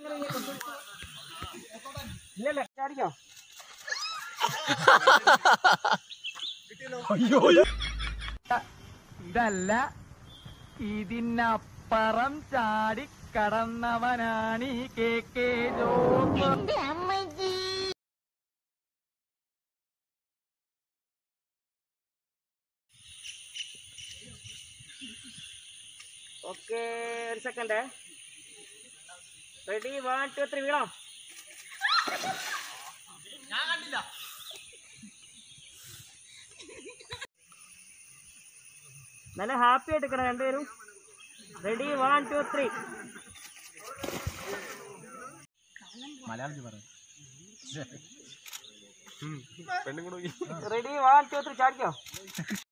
ഇല്ലല്ല ചാടിക്കോ ഇതല്ല ഇതിനപ്പുറം ചാടി കടന്നവനാണ് ഈ കെ കെ ജോബ് ഓക്കെ ഒരു second ready one two three വീണോ നല്ല ഹാപ്പി ആയിട്ട് നിൽക്കണം രണ്ടുപേരും റെഡി വൺ ടു ത്രീ മലയാളത്തിൽ പറയാം റെഡി വൺ ടു ത്രീ ചാടിക്കോ